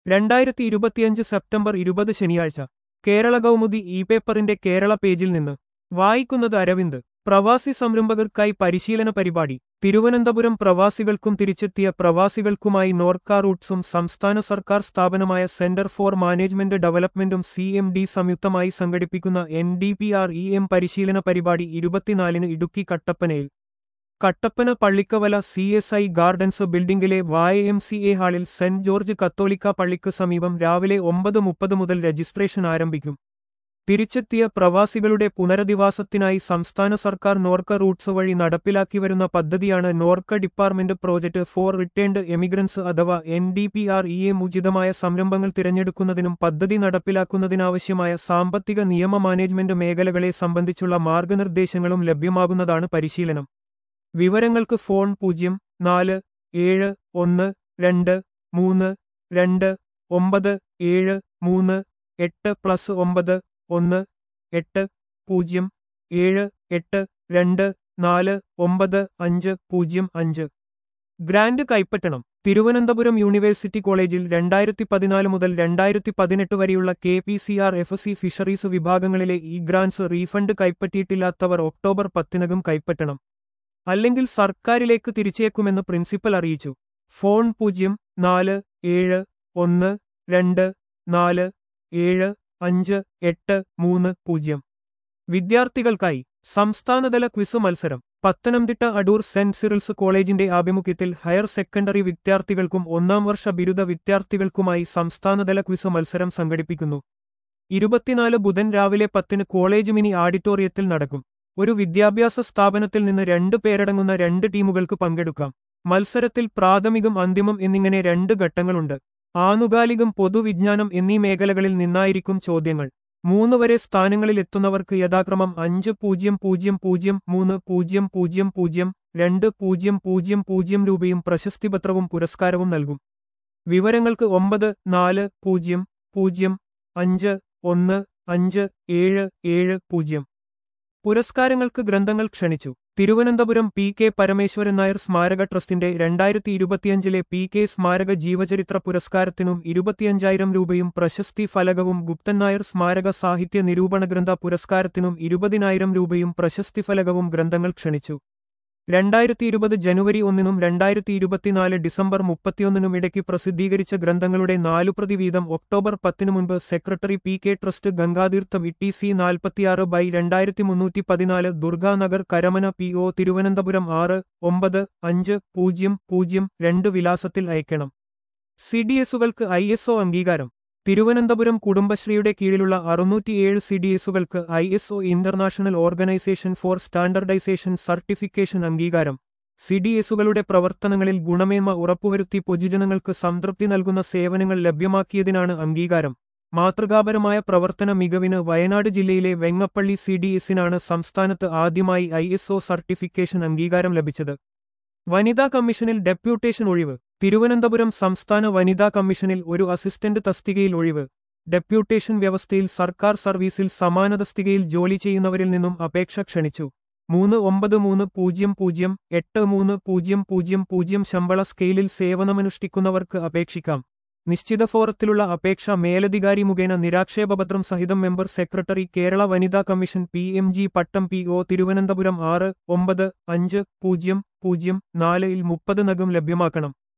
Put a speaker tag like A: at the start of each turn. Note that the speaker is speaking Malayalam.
A: രണ്ടായിരത്തി ഇരുപത്തിയഞ്ച് സെപ്റ്റംബർ ഇരുപത് ശനിയാഴ്ച കേരള കൗമുദി ഇ പേപ്പറിന്റെ കേരള പേജിൽ നിന്ന് വായിക്കുന്നത് അരവിന്ദ് പ്രവാസി സംരംഭകർക്കായി പരിശീലന പരിപാടി തിരുവനന്തപുരം പ്രവാസികൾക്കും തിരിച്ചെത്തിയ പ്രവാസികൾക്കുമായി നോർക്ക റൂട്ട്സും സംസ്ഥാന സർക്കാർ സ്ഥാപനമായ സെന്റർ ഫോർ മാനേജ്മെന്റ് ഡെവലപ്മെന്റും സി എം ഡി സംയുക്തമായി സംഘടിപ്പിക്കുന്ന N D P R E M പരിശീലന പരിപാടി ഇരുപത്തിനാലിന് ഇടുക്കി കട്ടപ്പനയിൽ Kattappana Pallikkavala C S I gardens ബിൽഡിംഗിലെ വായ എം സി എ ഹാളിൽ സെന്റ് ജോർജ് കത്തോലിക്ക പള്ളിക്ക് സമീപം രാവിലെ ഒമ്പത് മുപ്പത് മുതൽ രജിസ്ട്രേഷൻ ആരംഭിക്കും തിരിച്ചെത്തിയ പ്രവാസികളുടെ പുനരധിവാസത്തിനായി സംസ്ഥാന സർക്കാർ നോർക്ക റൂട്ട്സ് വഴി നടപ്പിലാക്കിവരുന്ന പദ്ധതിയാണ് NORKA department project for returned emigrants അഥവാ N D P R E M ഉചിതമായ സംരംഭങ്ങൾ തിരഞ്ഞെടുക്കുന്നതിനും പദ്ധതി നടപ്പിലാക്കുന്നതിനാവശ്യമായ സാമ്പത്തിക നിയമ മാനേജ്മെന്റ് മേഖലകളെ സംബന്ധിച്ചുള്ള മാർഗനിർദ്ദേശങ്ങളും ലഭ്യമാകുന്നതാണ് പരിശീലനം വിവരങ്ങൾക്ക് ഫോൺ പൂജ്യം നാല് ഏഴ് ഒന്ന് രണ്ട് മൂന്ന് രണ്ട് ഒമ്പത് ഏഴ് മൂന്ന് എട്ട് പ്ലസ് ഒമ്പത് ഒന്ന് എട്ട് പൂജ്യം ഏഴ് എട്ട് രണ്ട് നാല് ഒമ്പത് അഞ്ച് പൂജ്യം അഞ്ച് ഗ്രാന്റ് കൈപ്പറ്റണം തിരുവനന്തപുരം യൂണിവേഴ്സിറ്റി കോളേജിൽ രണ്ടായിരത്തി പതിനാല് മുതൽ രണ്ടായിരത്തി പതിനെട്ട് വരെയുള്ള K P C R F C fisheries വിഭാഗങ്ങളിലെ ഈ ഗ്രാന്റ്സ് റീഫണ്ട് കൈപ്പറ്റിയിട്ടില്ലാത്തവർ ഒക്ടോബർ പത്തിനകം കൈപ്പറ്റണം അല്ലെങ്കിൽ സർക്കാരിലേക്ക് തിരിച്ചേക്കുമെന്ന് പ്രിൻസിപ്പൽ അറിയിച്ചു ഫോൺ പൂജ്യം നാല് ഏഴ് ഒന്ന് രണ്ട് നാല് ഏഴ് അഞ്ച് എട്ട് മൂന്ന് പൂജ്യം വിദ്യാർത്ഥികൾക്കായി സംസ്ഥാനതല ക്വിസ് മത്സരം പത്തനംതിട്ട അടൂർ സെന്റ് സിറിൽസ് കോളേജിന്റെ ആഭിമുഖ്യത്തിൽ ഹയർ സെക്കൻഡറി വിദ്യാർത്ഥികൾക്കും ഒന്നാം വർഷ ബിരുദ വിദ്യാർത്ഥികൾക്കുമായി സംസ്ഥാനതല ക്വിസ് മത്സരം സംഘടിപ്പിക്കുന്നു ഇരുപത്തിനാല് ബുധൻ രാവിലെ പത്തിന് കോളേജ് മിനി ആഡിറ്റോറിയത്തിൽ നടക്കും ഒരു വിദ്യാഭ്യാസ സ്ഥാപനത്തിൽ നിന്ന് രണ്ട് പേരടങ്ങുന്ന രണ്ട് ടീമുകൾക്ക് പങ്കെടുക്കാം മത്സരത്തിൽ പ്രാഥമികം അന്തിമം എന്നിങ്ങനെ രണ്ട് ഘട്ടങ്ങളുണ്ട് ആനുകാലികം പൊതുവിജ്ഞാനം എന്നീ മേഖലകളിൽ നിന്നായിരിക്കും ചോദ്യങ്ങൾ മൂന്ന് വരെ സ്ഥാനങ്ങളിൽ എത്തുന്നവർക്ക് യഥാക്രമം അഞ്ച് പൂജ്യം പൂജ്യം പൂജ്യം മൂന്ന് പൂജ്യം പൂജ്യം പൂജ്യം രണ്ട് പൂജ്യം പൂജ്യം പൂജ്യം രൂപയും പ്രശസ്തിപത്രവും പുരസ്കാരവും നൽകും വിവരങ്ങൾക്ക് ഒമ്പത് നാല് പൂജ്യം പൂജ്യം അഞ്ച് ഒന്ന് അഞ്ച് ഏഴ് ഏഴ് പൂജ്യം പുരസ്കാരങ്ങൾക്ക് ഗ്രന്ഥങ്ങൾ ക്ഷണിച്ചു തിരുവനന്തപുരം പി കെ പരമേശ്വരൻ നായർ സ്മാരക ട്രസ്റ്റിന്റെ രണ്ടായിരത്തി ഇരുപത്തിയഞ്ചിലെ പി കെ സ്മാരക ജീവചരിത്ര പുരസ്കാരത്തിനും ഇരുപത്തിയഞ്ചായിരം രൂപയും പ്രശസ്തി ഫലകവും ഗുപ്തൻ നായർ സ്മാരക സാഹിത്യ നിരൂപണ ഗ്രന്ഥ പുരസ്കാരത്തിനും ഇരുപതിനായിരം രൂപയും പ്രശസ്തി ഫലകവും ഗ്രന്ഥങ്ങൾ ക്ഷണിച്ചു രണ്ടായിരത്തി ഇരുപത് ജനുവരി ഒന്നിനും രണ്ടായിരത്തി ഇരുപത്തിനാല് ഡിസംബർ മുപ്പത്തിയൊന്നിനും ഇടയ്ക്ക് പ്രസിദ്ധീകരിച്ച ഗ്രന്ഥങ്ങളുടെ നാലുപ്രതി വീതം ഒക്ടോബർ പത്തിനു മുൻപ് secretary P K trust Gangatheertham E C നാൽപ്പത്തിയാറ് ബൈ രണ്ടായിരത്തി മുന്നൂറ്റി പതിനാല് ദുർഗാനഗർ കരമന പി ഒ തിരുവനന്തപുരം ആറ് ഒമ്പത് അഞ്ച് പൂജ്യം പൂജ്യം രണ്ട് വിലാസത്തിൽ അയക്കണം സി ഡി എസുകൾക്ക് ഐ എസ് ഒ അംഗീകാരം തിരുവനന്തപുരം കുടുംബശ്രീയുടെ കീഴിലുള്ള അറുന്നൂറ്റിയേഴ് സി ഡി എസുകൾക്ക് I S O international organisation for standardisation certification അംഗീകാരം സി ഡി എസുകളുടെ പ്രവർത്തനങ്ങളിൽ ഗുണമേന്മ ഉറപ്പുവരുത്തി പൊതുജനങ്ങൾക്ക് സംതൃപ്തി നൽകുന്ന സേവനങ്ങൾ ലഭ്യമാക്കിയതിനാണ് അംഗീകാരം മാതൃകാപരമായ പ്രവർത്തന മികവിന് വയനാട് ജില്ലയിലെ വെങ്ങപ്പള്ളി സി ഡി എസിനാണ് സംസ്ഥാനത്ത് ആദ്യമായി ഐ എസ് ഒ സർട്ടിഫിക്കേഷൻ അംഗീകാരം ലഭിച്ചത് വനിതാ കമ്മീഷനിൽ ഡെപ്യൂട്ടേഷൻ ഒഴിവ് തിരുവനന്തപുരം സംസ്ഥാന വനിതാ കമ്മീഷനിൽ ഒരു അസിസ്റ്റന്റ് തസ്തികയിൽ ഒഴിവ് ഡെപ്യൂട്ടേഷൻ വ്യവസ്ഥയിൽ സർക്കാർ സർവീസിൽ സമാന തസ്തികയിൽ ജോലി ചെയ്യുന്നവരിൽ നിന്നും അപേക്ഷ ക്ഷണിച്ചു മൂന്ന് ഒമ്പത് മൂന്ന് പൂജ്യം പൂജ്യം എട്ട് മൂന്ന് പൂജ്യം പൂജ്യം പൂജ്യം ശമ്പള സ്കെയിലിൽ സേവനമനുഷ്ഠിക്കുന്നവർക്ക് അപേക്ഷിക്കാം നിശ്ചിത ഫോറത്തിലുള്ള അപേക്ഷ മേലധികാരി മുഖേന നിരാക്ഷേപപത്രം സഹിതം മെമ്പർ സെക്രട്ടറി കേരള വനിതാ commission P M G Pattom P O Thiruvananthapuram ആറ് ഒമ്പത് അഞ്ച് പൂജ്യം പൂജ്യം നാലിൽ മുപ്പത് നഗം ലഭ്യമാക്കണം